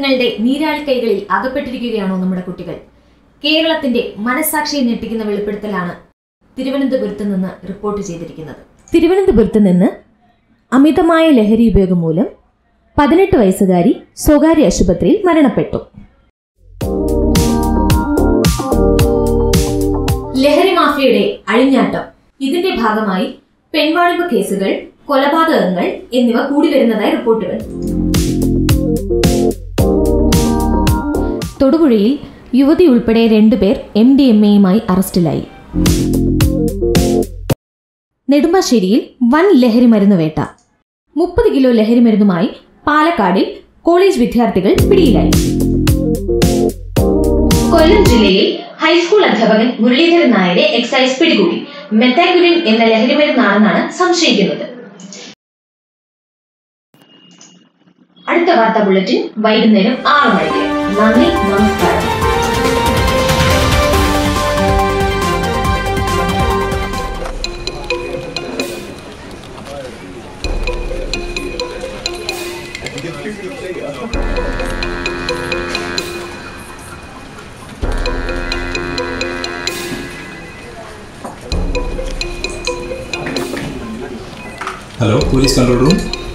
മാധ്യമങ്ങളുടെ നീരാളി കൈകളിൽ അകപ്പെട്ടിരിക്കുകയാണോ നമ്മുടെ കുട്ടികൾ കേരളത്തിന്റെ മനസാക്ഷിയെ ഞെട്ടിക്കുന്ന വെളിപ്പെടുത്തലാണ് തിരുവനന്തപുരത്ത് നിന്ന് റിപ്പോർട്ട് ചെയ്തിരിക്കുന്നത് തിരുവനന്തപുരത്ത് നിന്ന് അമിതമായ ലഹരി ഉപയോഗം മൂലം പതിനെട്ട് വയസ്സുകാരി സ്വകാര്യ ആശുപത്രിയിൽ മരണപ്പെട്ടു ലഹരി മാഫിയയുടെ അഴിഞ്ഞാട്ടം ഇതിന്റെ ഭാഗമായി പെൺവാണിഭ കേസുകൾ കൊലപാതകങ്ങൾ എന്നിവ കൂടി വരുന്നതായി റിപ്പോർട്ടുകൾ തൊടുപുഴയിൽ യുവതി ഉൾപ്പെടെ രണ്ടുപേർ എം ഡി എം എയുമായി അറസ്റ്റിലായി നെടുമ്പാശ്ശേരിയിൽ വൻ ലഹരി മരുന്ന് വേട്ട മുപ്പത് കിലോ ലഹരി മരുന്നുമായി പാലക്കാടിൽ കോളേജ് വിദ്യാർത്ഥികൾ പിടിയിലായി കൊല്ലം ജില്ലയിൽ ഹൈസ്കൂൾ അധ്യാപകൻ മുരളീധരൻ നായരെ എക്സൈസ് പിടികൂടി മെത്താഗുലിൻ എന്ന ലഹരി മരുന്നാണെന്നാണ് സംശയിക്കുന്നത് അടുത്ത വാർത്താ ബുള്ളറ്റിൻ വൈകുന്നേരം ആറ് മണിക്ക് നന്ദി നമസ്കാരം hello police control room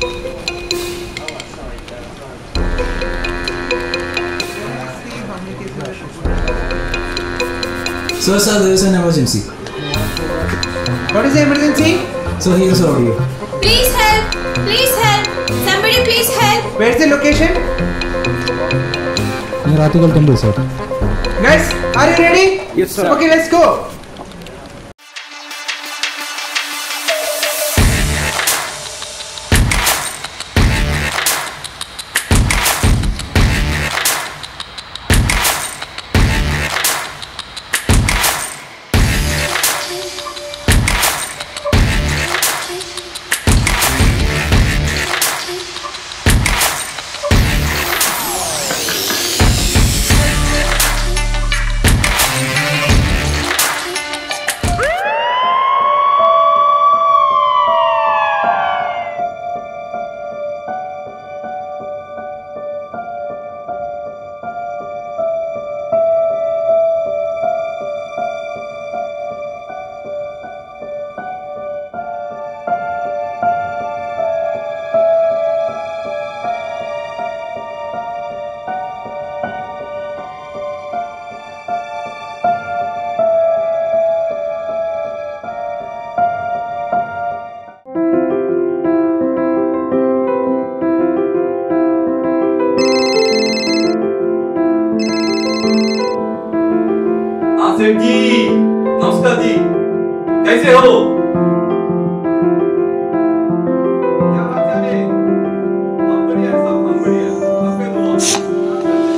Sir, sir, there is an emergency. What is the emergency? Sir, here is our audio. Please help! Please help! Somebody please help! Where's the location? near Article Temple, sir. Guys, are you ready? Yes, sir. Okay, let's go. हाँ सेठ जी नमस्कार जी कैसे हो क्या हाल चाल है हम बढ़िया सब हम बढ़िया आपके दुआ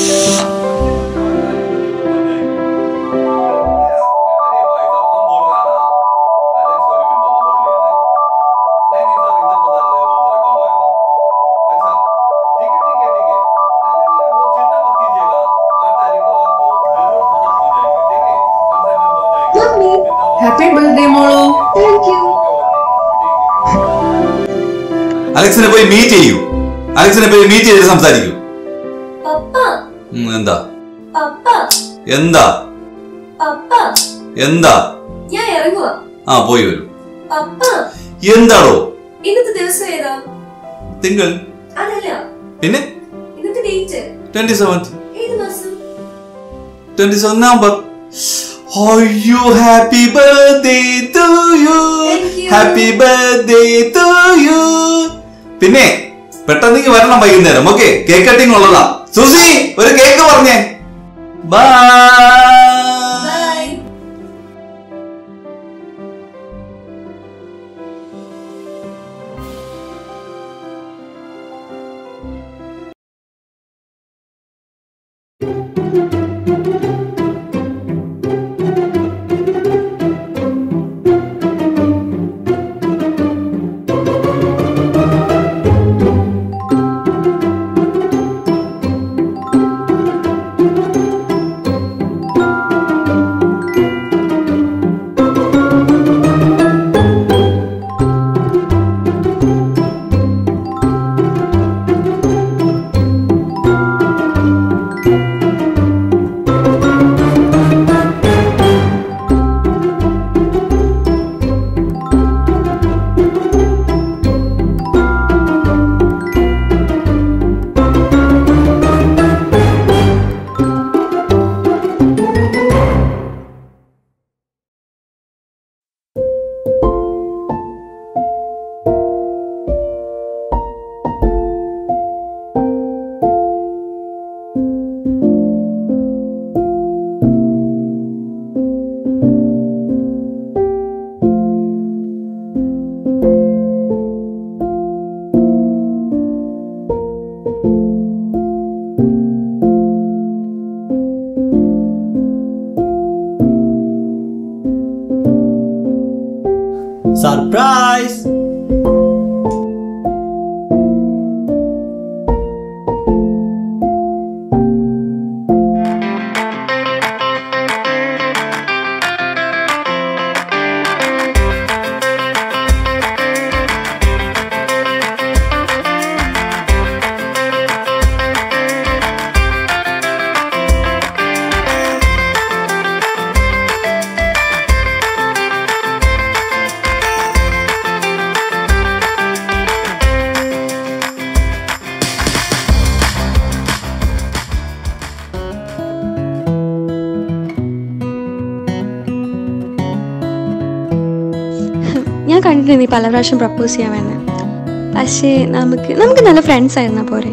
अरे भाई साहब हम बोल रहा ना अलग सॉरी मिनट बोल बोल लिया नहीं नहीं सर इधर बता रहे दूसरा कॉल आया था अच्छा ठीक है ठीक है ठीक है नहीं नहीं नहीं वो चिंता मत कीजिएगा आठ तारीख को आपको जरूर मदद हो जाएगा ठीक है कंसाइनमेंट बन जाएगा Happy birthday, Molo. അലക്സിനെ പോയി മീറ്റ് ചെയ്യൂ അലക്സിനെ പോയി മീറ്റ് ചെയ്ത് സംസാരിക്കൂ പപ്പ ഉം, എന്താ പപ്പ എന്താ പപ്പ എന്താ ഞാൻ ഇറങ്ങുക ആ പോയി വരൂ പപ്പ എന്താടോ ഇന്നത്തെ ദിവസം ഏതാ തിങ്കൾ അതല്ല പിന്നെ ഇന്നത്തെ ഡേറ്റ് ട്വന്റി സെവൻത് ഏത് മാസം ട്വന്റി സെവൻ നവംബർ അയ്യോ happy birthday to you Thank you. Happy birthday to you പിന്നെ പെട്ടെന്ന് വരണം വൈകുന്നേരം ഓക്കെ കേക്ക് കട്ടിങ് ഉള്ളതാ സുസി ഒരു കേക്ക് പറഞ്ഞേ ബൈ ബൈ സർപ്രൈസ് ഞാൻ കണ്ടിട്ടുണ്ട് നീ പല പ്രാവശ്യം പ്രപ്പോസ് ചെയ്യാമെന്ന് പക്ഷേ നമുക്ക് നമുക്ക് നല്ല ഫ്രണ്ട്സ് ആയിരുന്നാ പോരെ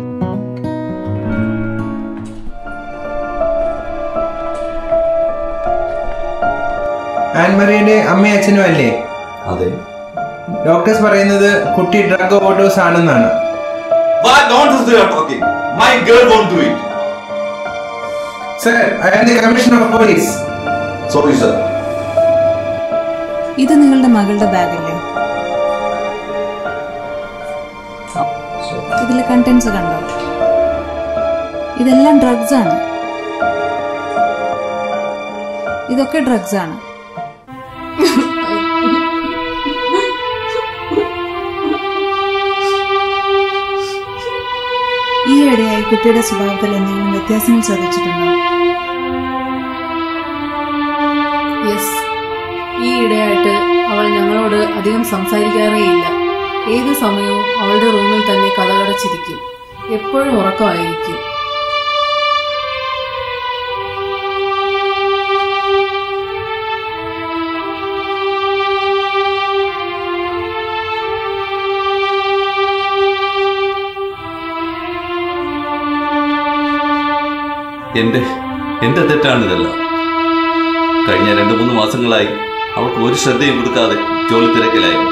ആൻമറിയുടെ അമ്മയും അച്ഛനും അല്ലേ അതെ ഡോക്ടേഴ്സ് പറയുന്നത് കുട്ടി ഡ്രഗ് ഓവർഡോസ് ആണെന്നാണ് What nonsense you are talking? My girl won't do it. Sir I am the commissioner of police Sorry, sir. ഇത് നിങ്ങളുടെ മകളുടെ ബാഗല്ലേ ഇതിലെ കണ്ടന്റ്സ് കണ്ടോ ഇതെല്ലാം ഡ്രഗ്സ് ആണ് ഇതൊക്കെ ഡ്രഗ്സ് ആണ് ഈയിടെയായി കുട്ടിയുടെ സ്വഭാവത്തിൽ എന്തെങ്കിലും വ്യത്യാസങ്ങൾ ശ്രദ്ധിച്ചിട്ടുണ്ടോ യെസ് ഈ ഇടയായിട്ട് അവൾ ഞങ്ങളോട് അധികം സംസാരിക്കാറേയില്ല ഏത് സമയവും അവളുടെ റൂമിൽ തന്നെ കഥകടച്ചിരിക്കും എപ്പോഴും ഉറക്കമായിരിക്കും എന്റെ എന്റെ തെറ്റാണ് ഇതെല്ലാം കഴിഞ്ഞ രണ്ടു മൂന്ന് മാസങ്ങളായി അവൾക്ക് ഒരു ശ്രദ്ധയും കൊടുക്കാതെ ജോലി തിരക്കിലായിരുന്നു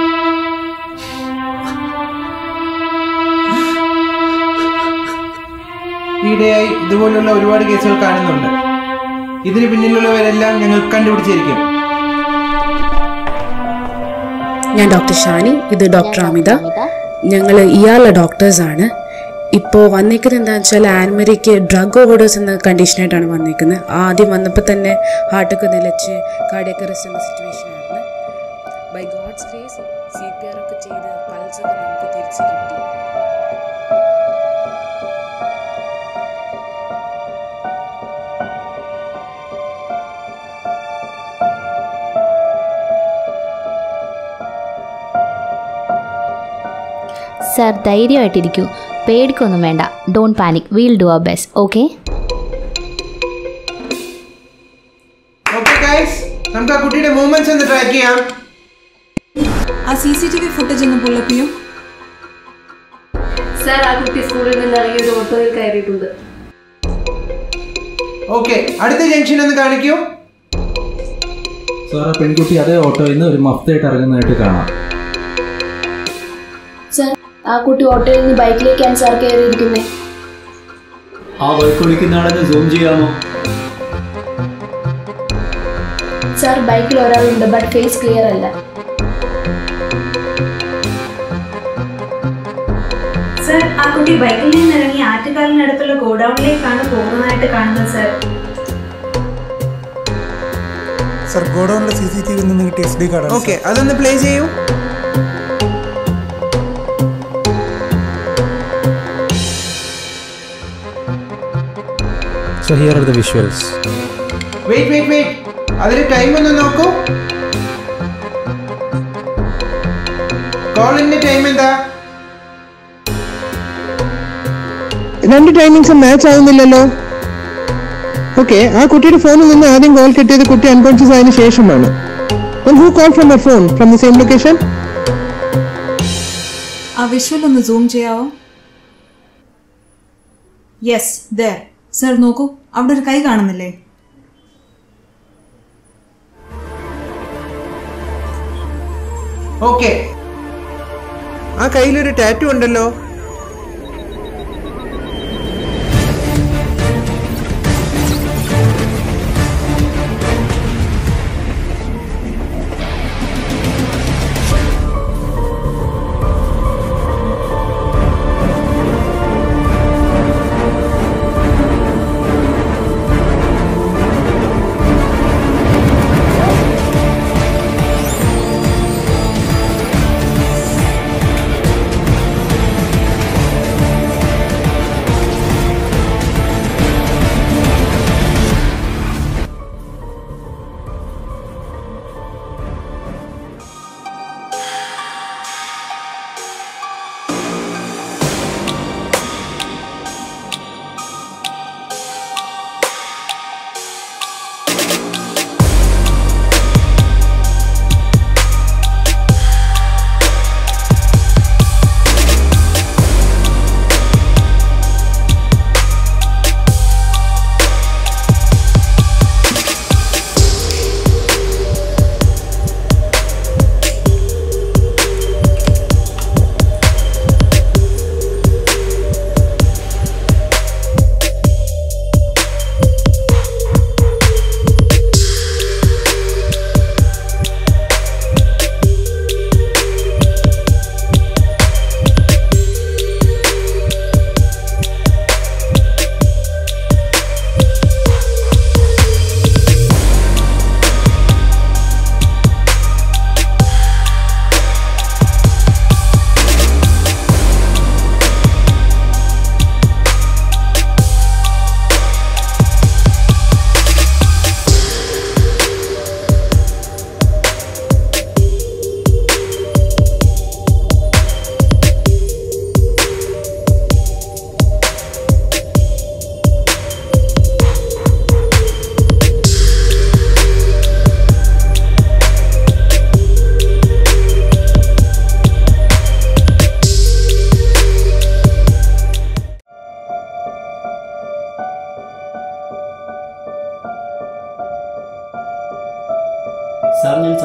ഈയിടെയായി ഇതുപോലുള്ള ഒരുപാട് കേസുകൾ കാണുന്നുണ്ട് ഇതിന് പിന്നിലുള്ളവരെല്ലാം ഞങ്ങൾ കണ്ടുപിടിച്ചിരിക്കും ഞാൻ ഡോക്ടർ ഷാനി ഇത് ഡോക്ടർ അമിത ഞങ്ങൾ ഇയാളുടെ ഡോക്ടേഴ്സാണ് ഇപ്പോൾ വന്നിരിക്കുന്നത് എന്താണെന്ന് വെച്ചാൽ ആൻമരിക്ക് ഡ്രഗ് ഓവർഡോസ് എന്ന കണ്ടീഷനായിട്ടാണ് വന്നിരിക്കുന്നത് ആദ്യം വന്നപ്പോൾ തന്നെ ഹാർട്ടൊക്കെ നിലച്ച് കാർഡിയൊക്കെ അറസ്റ്റ് എന്ന സിറ്റുവേഷൻ ആയിരുന്നു by God's grace C P R ഒക്കെ ചെയ്ത് പൾസൊക്കെ നമുക്ക് തിരിച്ച് കിട്ടി സർ ധൈര്യമായിട്ടിരിക്കൂ പേടിക്കൊന്നും വേണ്ട don't panic we'll do our best okay okay guys നമുക്ക് ആ കുട്ടിയുടെ മൂവ്മെന്റ്സ് ഒന്ന് ട്രാക്ക് ചെയ്യാം ആ C C T V footage ഒന്ന് പുള്ളപ്പ് ചെയ്യൂ സാർ ആ കുട്ടി സ്കൂളിൽ നിന്ന് ഇറങ്ങി ഒരു ഓട്ടോയിൽ കയറിയിട്ടുണ്ട് ഓക്കെ അടുത്ത ജംഗ്ഷൻ ഒന്ന് കാണിക്കൂ സാർ ആ പെൺകുട്ടി അതേ ഓട്ടോയിൽ നിന്ന് ഒരു മഫ്തായിട്ട് ഇറങ്ങുന്നതായിട്ട് കാണാം സർ ആ കുട്ടി ഓട്ടോയിൽ നിന്ന് ബൈക്കിലേക്കാണ് സാർ കയറിയിരിക്കുന്നത് ആ ബൈക്ക് ഓടിക്കുന്ന ആളെന്ന് സൂം ചെയ്യാമോ സാർ ബൈക്കിൽ ഒരാളുണ്ട് ബട്ട് ഫേസ് ക്ലിയർ അല്ല സർ ആ കുട്ടി ബൈക്കിൽ നിന്ന് ഇറങ്ങി ആറ്റുകാലിനടുത്തുള്ള ഗോഡൌണിലേക്കാണ് പോകുന്നതായിട്ട് കാണുന്നത് സർ സർ ഗോഡൌണിലെ സി സി ടി വിയിൽ നിന്ന് കിട്ടിയ എസ് ഡി കാർഡ് ഓക്കെ അതൊന്ന് പ്ലേ ചെയ്യൂ so here are the visuals wait wait wait അതിൽ ടൈം ഒന്ന് നോക്കൂ കോളിന്റെ ടൈം എന്താ രണ്ട് ടൈമിങ്സും മാച്ച് ആവുന്നില്ലല്ലോ ഓക്കെ ആ കുട്ടിയുടെ ഫോണിൽ നിന്ന് ആദ്യം കോൾ കിട്ടിയത് കുട്ടി അൺകോൺഷ്യസ് ആയതിനു ശേഷമാണ് who call from a phone from the same location ആ വിഷ്വൽ ഒന്ന് സൂം ചെയ്യാവോ യെസ് ദർ സർ നോക്കൂ അവിടെ ഒരു കൈ കാണുന്നില്ലേ ഓക്കെ ആ കയ്യിലൊരു ടാറ്റു ഉണ്ടല്ലോ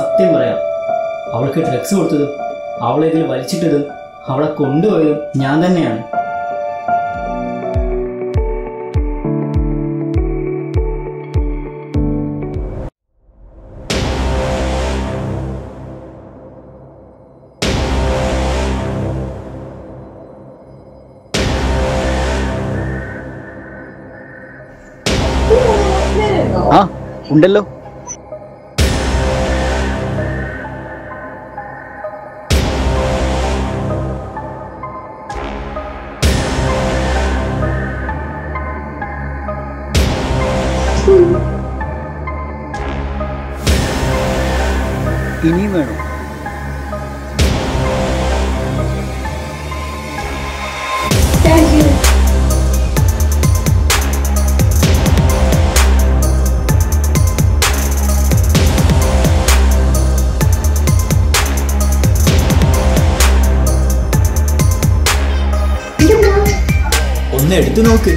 സത്യം പറയാം അവൾക്ക് ഡ്രഗ്സ് കൊടുത്തതും അവളെ ഇതിൽ വലിച്ചിട്ടതും അവളെ കൊണ്ടുപോയതും ഞാൻ തന്നെയാണ് ആ ഉണ്ടല്ലോ ഇനിയും വേണോ ഒന്ന് എടുത്തു നോക്ക്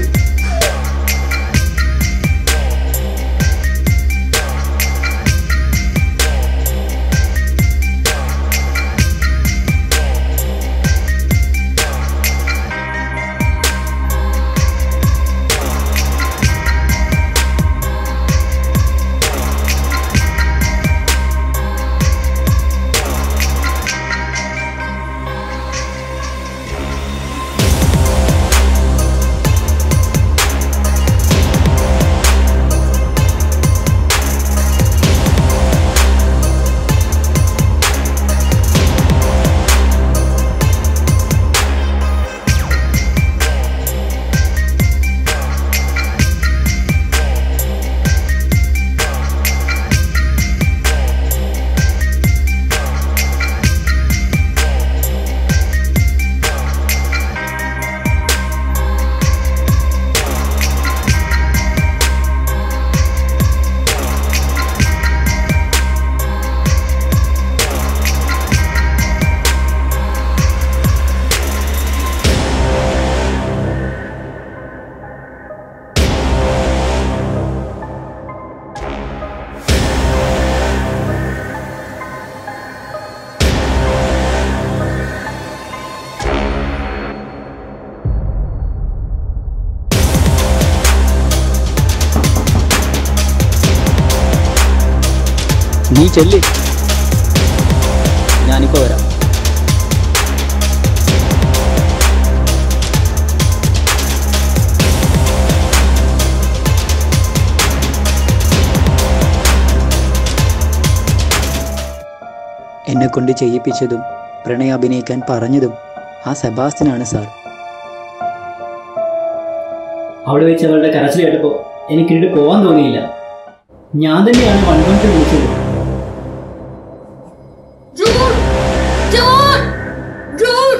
നീ ചെല്ല് ഞാനിപ്പോ വരാം എന്നെ കൊണ്ട് ചെയ്യിപ്പിച്ചതും പ്രണയം അഭിനയിക്കാൻ പറഞ്ഞതും ആ സെബാസ്റ്റിനാണ് സാർ അവിടെ വെച്ച് അവളുടെ കരച്ചിൽ കേട്ടപ്പോൾ എനിക്കിട്ട് പോകാൻ തോന്നിയില്ല ഞാൻ തന്നെയാണ് വൺ വൺ ടു വിളിച്ചത് Dude! Dude! Dude!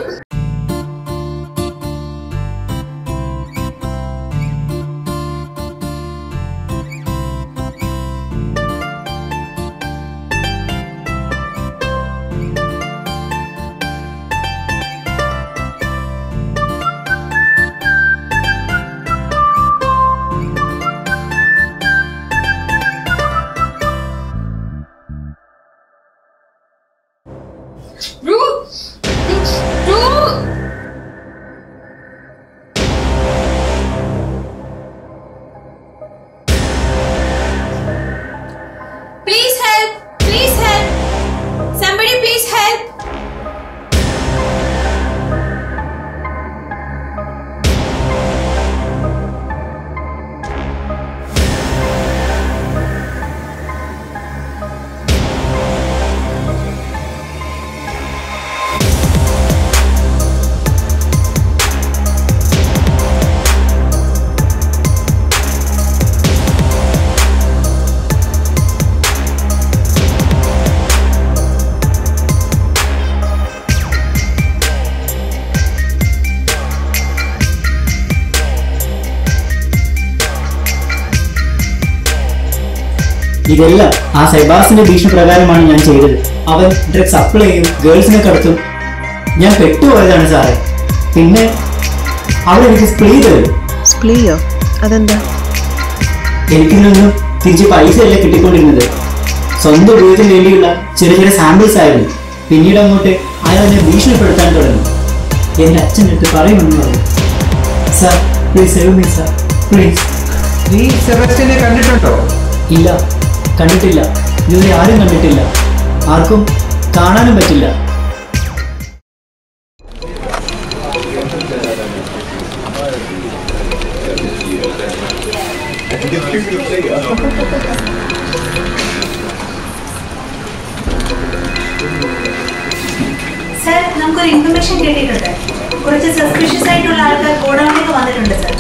Dude! Dude! Please help! Please help! Somebody please help! ഇതെല്ലാം ആ സെബാസിന്റെ ഭീഷണി പ്രകാരമാണ് ഞാൻ ചെയ്തത് അവൻ ഡ്രഗ്സ് അപ്ലൈ ചെയ്യും ഗേൾസിനെ കടത്തും ഞാൻ പെട്ടുപോയതാണ് സാറേ പിന്നെ അവൾ എനിക്ക് സ്പ്ലീ തരും സ്പ്ലീയോ അതെന്താ എനിക്കിൽ നിന്നും തിരിച്ച് പൈസ അല്ലേ കിട്ടിക്കൊണ്ടിരുന്നത് സ്വന്തം ഉപയോഗത്തിന് വേണ്ടിയുള്ള ചെറിയ ചെറിയ സാമ്പിൾസ് ആയിരുന്നു പിന്നീട് അങ്ങോട്ട് അയാൾ എന്നെ ഭീഷണിപ്പെടുത്താൻ തുടങ്ങി എന്റെ അച്ഛൻ്റെ അടുത്ത് പറയുമെന്ന് പറയും sir please save me sir please നീ സെബാസ്റ്റ്യനെ കണ്ടിട്ടുണ്ടോ ഇല്ല കണ്ടിട്ടില്ല ഇതുവരെ ആരും കണ്ടിട്ടില്ല ആർക്കും കാണാനും പറ്റില്ല സർ നമുക്കൊരു ഇൻഫർമേഷൻ കിട്ടിയിട്ടുണ്ട് കുറച്ച് സസ്പീഷ്യസ് ആയിട്ടുള്ള ആൾക്കാർ ഗോഡൌണിലേക്ക് വന്നിട്ടുണ്ട് സർ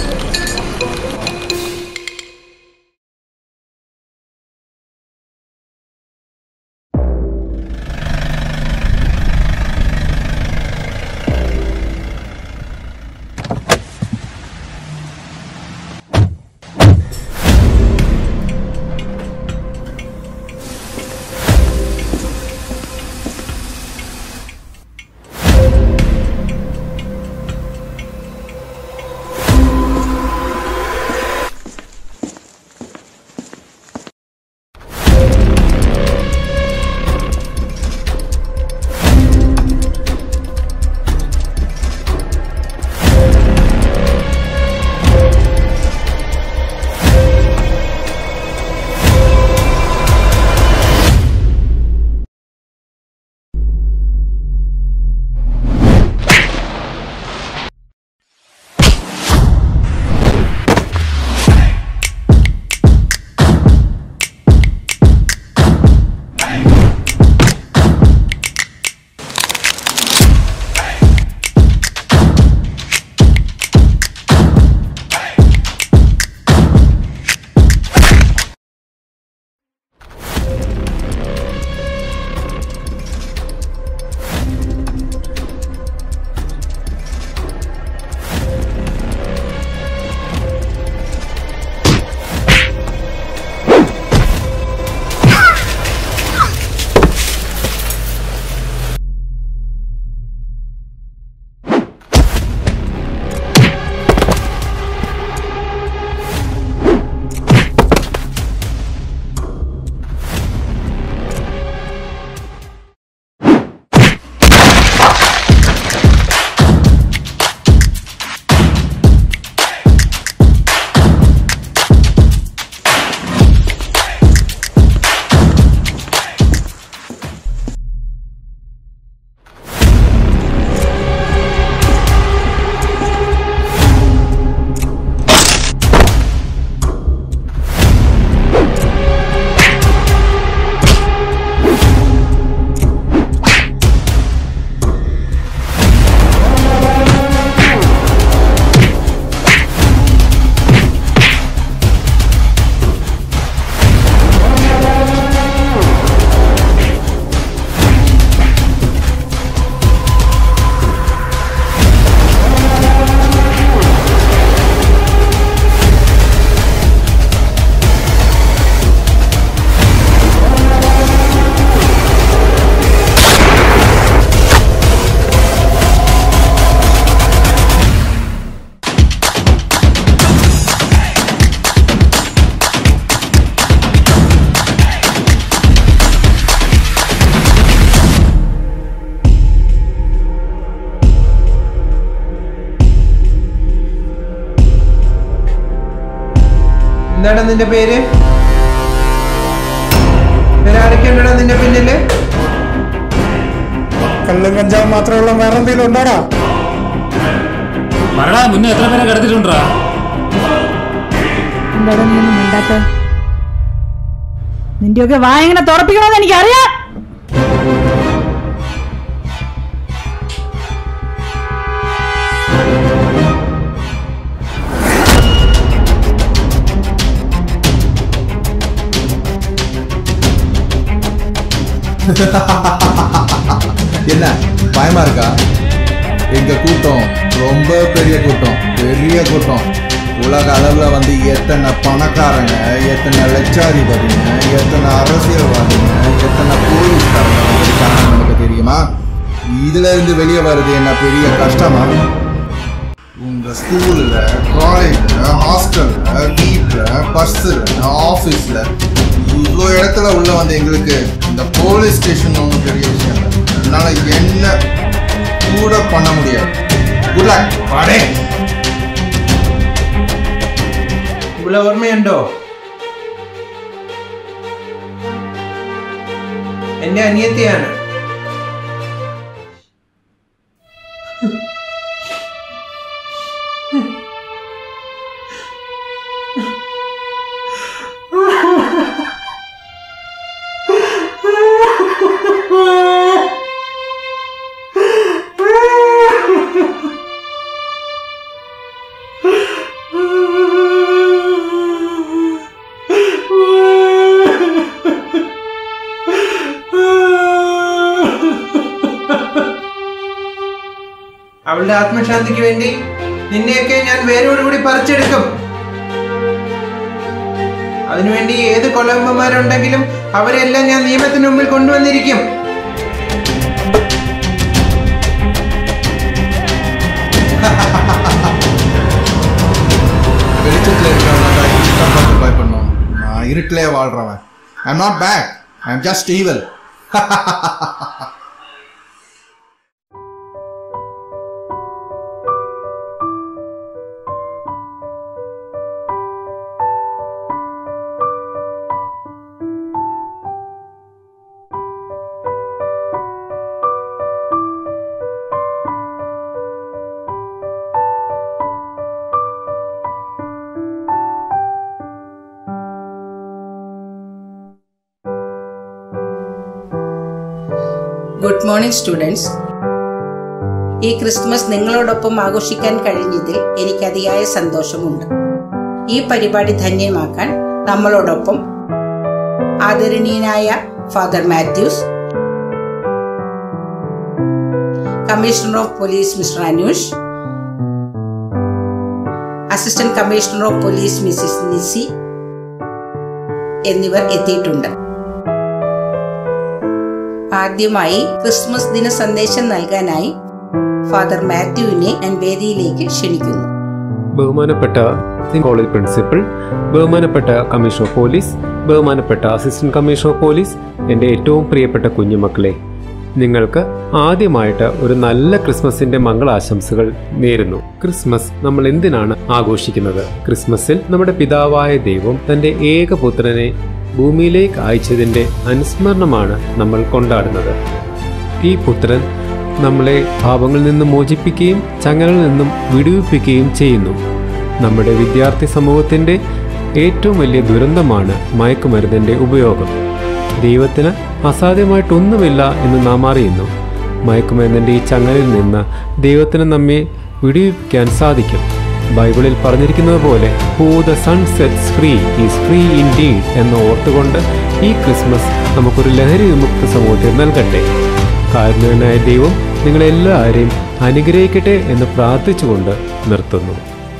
എന്താണ് നിന്റെ പേര് വേറെ ആരൊക്കെയുണ്ടടാ നിന്റെ പിന്നില് കള്ളും കഞ്ചാവും മാത്രമുള്ള വേറെ എന്തെങ്കിലും ഉണ്ടോടാ മരണ മുന്നേ എത്ര പേരെ കിടത്തിട്ടുണ്ടാ എന്താടാ നീ ഒന്നും മിണ്ടാത്ത നിന്റെയൊക്കെ വായ എങ്ങനെ തുറപ്പിക്കണമെന്ന് എനിക്കറിയാം என்ன பயமா இருக்கா எங்க கூட்டம் ரொம்ப பெரிய கூட்டம் பெரிய கூட்டம் உலக அளவுல வந்து எத்தனை பணக்காரங்க எத்தனை லட்சாதிபதிங்க எத்தனை அரசியல்வாதிங்க எத்தனை போலீஸ்காரங்க வந்திருக்காங்க நமக்கு தெரியுமா இதுல இருந்து வெளியே வர்றது என்ன பெரிய கஷ்டமா உங்க ஸ்கூல்ல காலேஜ்ல ஹாஸ்டல்ல வீட்ல பஸ்ல ஆபீஸ்ல இவ்வளோ இடத்துல உள்ள வந்து எங்களுக்கு இந்த போலீஸ் ஸ்டேஷன் ஒன்றும் பெரிய விஷயம் இல்லை அதனால என்ன கூட பண்ண முடியாது குட் லக் பாடே ഇവിടെ ഓർമ്മയുണ്ടോ എന്റെ അനിയത്തിയാണ് അവളുടെ ആത്മശാന്തിക്ക് വേണ്ടി നിന്നെയൊക്കെ ഞാൻ വേരോടുകൂടി പറിച്ചെടുക്കും അതിനുവേണ്ടി ഏത് കൊലമ്പന്മാരുണ്ടെങ്കിലും അവരെല്ലാം ഞാൻ നിയമത്തിന് മുമ്പിൽ കൊണ്ടുവന്നിരിക്കും வெளிச்சத்தில் இருக்கிறவங்க இருட்டை பார்த்து பயப்படணும் நான் இருட்டிலே வாழ்றவன் I am not bad I am just evil good morning students ഈ ക്രിസ്മസ് നിങ്ങളോടൊപ്പം ആഘോഷിക്കാൻ കഴിഞ്ഞതിൽ എനിക്ക് അതിയായ സന്തോഷമുണ്ട് ഈ പരിപാടി ധന്യമാക്കാൻ നമ്മളോടൊപ്പം ആദരണീയനായ father Mathews commissioner of police Mr Anush assistant commissioner of police Mrs Nisi എന്നിവർ എത്തിയിട്ടുണ്ട് ആദ്യമായി ക്രിസ്മസ് ദിന സന്ദേശം നൽകാനായി ഫാദർ മാത്യുവിനെ ഞാൻ വേദിയിലേക്ക് ക്ഷണിക്കുന്നു ബഹുമാനപ്പെട്ട കോളേജ് പ്രിൻസിപ്പൽ ബഹുമാനപ്പെട്ട കമ്മീഷണർ ഓഫ് പോലീസ് ബഹുമാനപ്പെട്ട അസിസ്റ്റന്റ് കമ്മീഷണർ ഓഫ് പോലീസ് എൻ്റെ ഏറ്റവും പ്രിയപ്പെട്ട കുഞ്ഞുമക്കളെ നിങ്ങൾക്ക് ആദ്യമായിട്ട് ഒരു നല്ല ക്രിസ്മസിന്റെ മംഗളാശംസകൾ നേരുന്നു ക്രിസ്മസ് നമ്മൾ എന്തിനാണ് ആഘോഷിക്കുന്നത് ക്രിസ്മസിൽ നമ്മുടെ പിതാവായ ദൈവം തന്റെ ഏകപുത്രനെ ഭൂമിയിലേക്ക് അയച്ചതിന്റെ അനുസ്മരണമാണ് നമ്മൾ കൊണ്ടാടുന്നത് ഈ പുത്രൻ നമ്മളെ പാപങ്ങളിൽ നിന്ന് മോചിപ്പിക്കുകയും ചങ്ങലകളിൽ നിന്നും വിടുവിപ്പിക്കുകയും ചെയ്യുന്നു നമ്മുടെ വിദ്യാർത്ഥി സമൂഹത്തിൻ്റെ ഏറ്റവും വലിയ ദുരന്തമാണ് മയക്കുമരുന്നിൻ്റെ ഉപയോഗം ദൈവത്തിന് അസാധ്യമായിട്ടൊന്നുമില്ല എന്ന് നാം അറിയുന്നു മയക്കുമരുന്നിൻ്റെ ഈ ചങ്ങലിൽ നിന്ന് ദൈവത്തിന് നമ്മെ വിടുവിപ്പിക്കാൻ സാധിക്കും ബൈബിളിൽ പറഞ്ഞിരിക്കുന്നത് പോലെ who the son sets free is free indeed എന്ന് ഓർത്തുകൊണ്ട് ഈ ക്രിസ്മസ് നമുക്കൊരു ലഹരി വിമുക്ത സമൂഹത്തിൽ നൽകട്ടെ കാരുണ്യനായ ദൈവം നിങ്ങളെല്ലാവരെയും അനുഗ്രഹിക്കട്ടെ എന്ന് പ്രാർത്ഥിച്ചുകൊണ്ട് നിർത്തുന്നു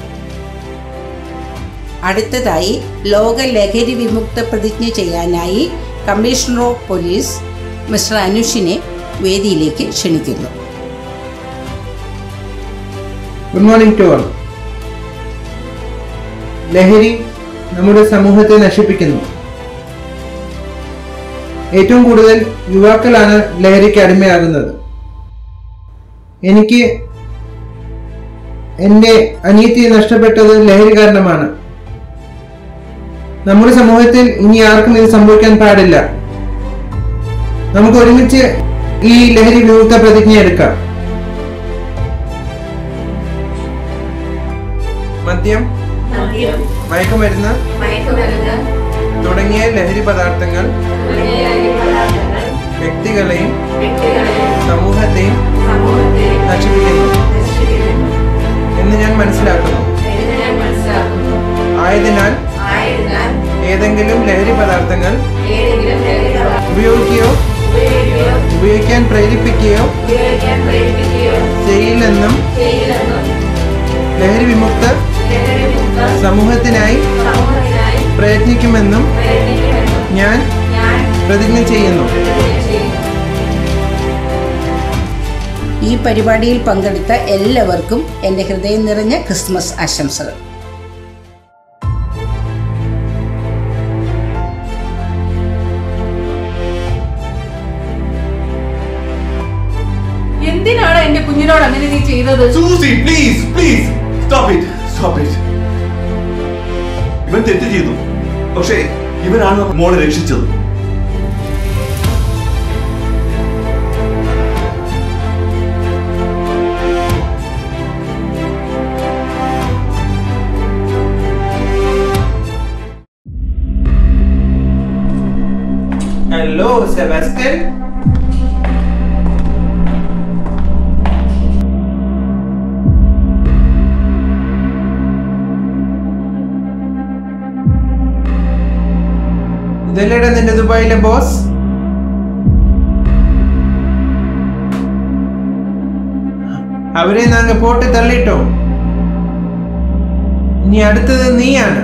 അടുത്തതായി ലോക ലഹരി വിമുക്ത പ്രതിജ്ഞ ചെയ്യാനായി കമ്മീഷണർ ഓഫ് പോലീസ് മിസ്റ്റർ അനുഷിനെ വേദിയിലേക്ക് ക്ഷണിക്കുന്നു ഗുഡ് മോർണിംഗ് ടു ഓൾ ലഹരി നമ്മുടെ സമൂഹത്തെ നശിപ്പിക്കുന്നു ഏറ്റവും കൂടുതൽ യുവാക്കളാണ് ലഹരിക്ക് അടിമയാകുന്നത് എനിക്ക് എൻ്റെ അനിയത്തി നഷ്ടപ്പെട്ടത് ലഹരി കാരണമാണ് നമ്മുടെ സമൂഹത്തിൽ ഇനി ആർക്കും ഇത് സംഭവിക്കാൻ പാടില്ല നമുക്ക് ഒരുമിച്ച് ഈ ലഹരി വിമുക്ത പ്രതിജ്ഞ എടുക്കാം മദ്യം മയക്കുമരുന്ന് തുടങ്ങിയ ലഹരി പദാർത്ഥങ്ങൾ വ്യക്തികളെയും സമൂഹത്തെയും നശിപ്പിക്കുന്നു എന്ന് ഞാൻ മനസ്സിലാക്കുന്നു ആയതിനാൽ ഏതെങ്കിലും ലഹരി പദാർത്ഥങ്ങൾ ഉപയോഗിക്കുകയോ ഉപയോഗിക്കാൻ പ്രേരിപ്പിക്കുകയോ ചെയ്യില്ലെന്നും ലഹരി വിമുക്ത സമൂഹത്തിനായി പ്രയത്നിക്കുമെന്നും ഞാൻ പ്രതിജ്ഞ ചെയ്യുന്നു ഈ പരിപാടിയിൽ പങ്കെടുത്ത എല്ലാവർക്കും എൻ്റെ ഹൃദയം നിറഞ്ഞ ക്രിസ്മസ് ആശംസകൾ എന്തിനാണ് എന്റെ കുഞ്ഞിനോട് അങ്ങനെ നീ ചെയ്തത് Susie please please stop it stop it ഇവൻ തെറ്റ് ചെയ്തു പക്ഷേ ഇവനാണ് നമ്മുടെ മോളെ രക്ഷിച്ചത് Hello, Sebastian. ഇതല്ലേടാ നിന്റെ ദുബായിലെ ബോസ് അവരെ നാങ്ക പോട്ട് തള്ളിട്ടോ ഇനി അടുത്തത് നീയാണ്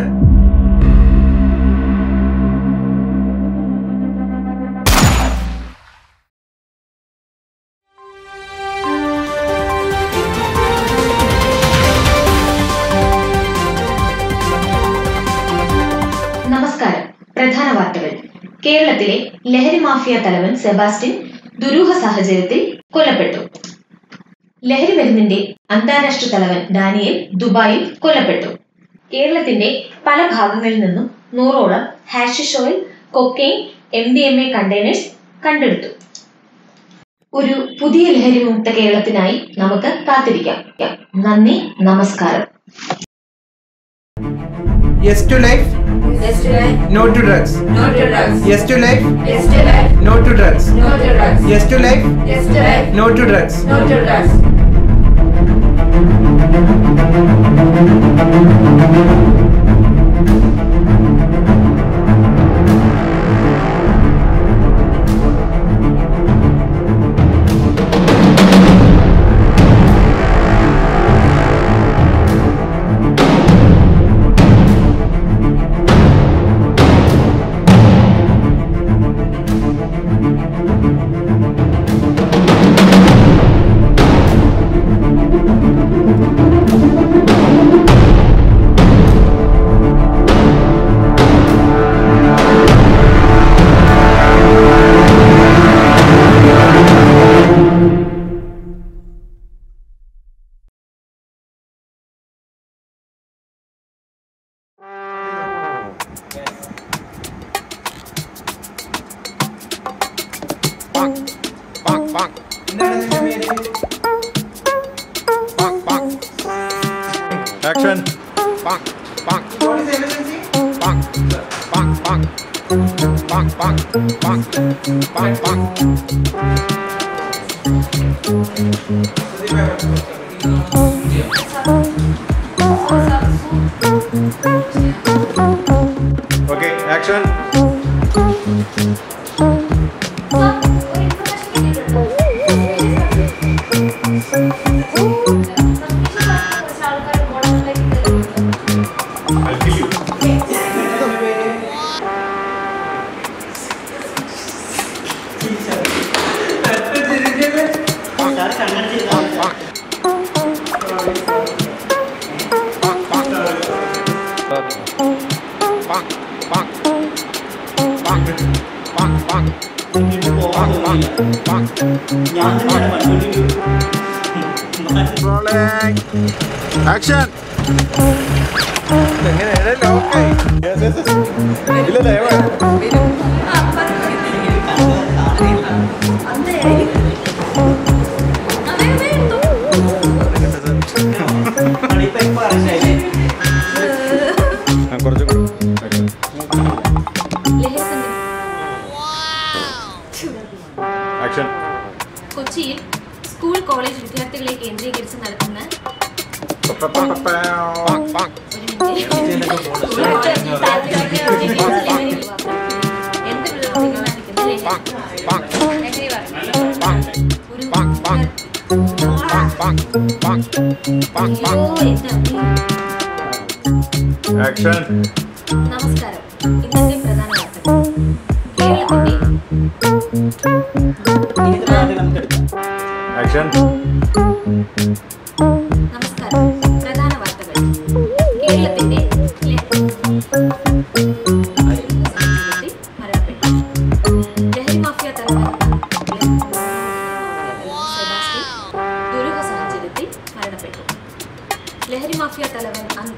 നമസ്കാരം പ്രധാന വാർത്തകൾ കേരളത്തിലെ ലഹരി മാഫിയ തലവൻ സെബാസ്റ്റ്യൻ ദുരൂഹ സാഹചര്യത്തിൽ കൊല്ലപ്പെട്ടു ലഹരി മരുന്നിന്റെ അന്താരാഷ്ട്ര തലവൻ ഡാനിയേൽ ദുബായിൽ കൊല്ലപ്പെട്ടു കേരളത്തിന്റെ പല ഭാഗങ്ങളിൽ നിന്നും നൂറോളം hashish oil cocaine M D M A containers കണ്ടെടുത്തു ഒരു പുതിയ ലഹരി മുക്ത കേരളത്തിനായി നമുക്ക് കാത്തിരിക്കാം നന്ദി നമസ്കാരം Yes to life. Yes to life. No to drugs. No to drugs. Yes to life. Yes to life. No to drugs. No to drugs. Yes to life. Yes to life. No to drugs. No to drugs. Action. Okay, action. I'll kill you. Action. കുറച്ചും action കൊച്ചിയിൽ school college വിദ്യാർത്ഥികളെ കേന്ദ്രീകരിച്ച് നടത്തുന്ന എന്ത് വിരോധികളായിരിക്കുന്ന action നമസ്കാരം ഇന്നത്തെ പ്രധാന വാർത്തകൾ കേരളത്തിന്റെ ആക്ഷൻ നമസ്കാരം പ്രധാന വാർത്തകൾ കേരളത്തിന്റെ ലഹരി മാഫിയ തലവൻ സെബാസ്റ്റ്യൻ തലവൻ അങ്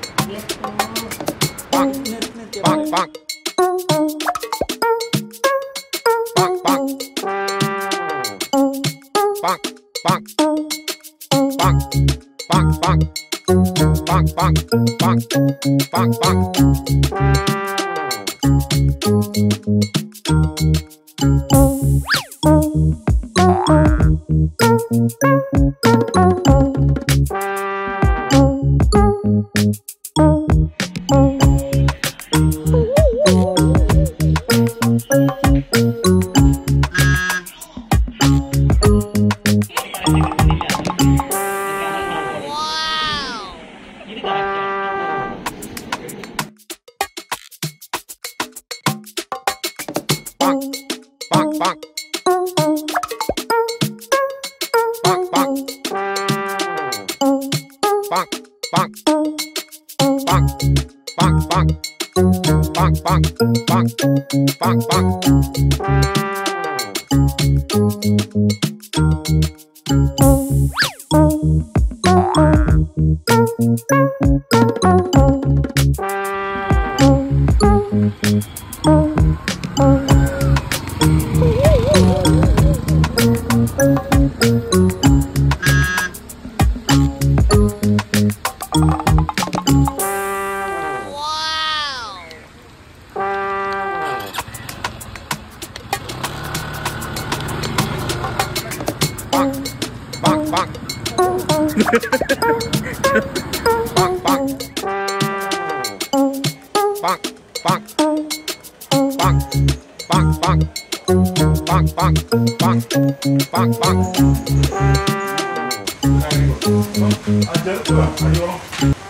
Ajar tuh, ayo.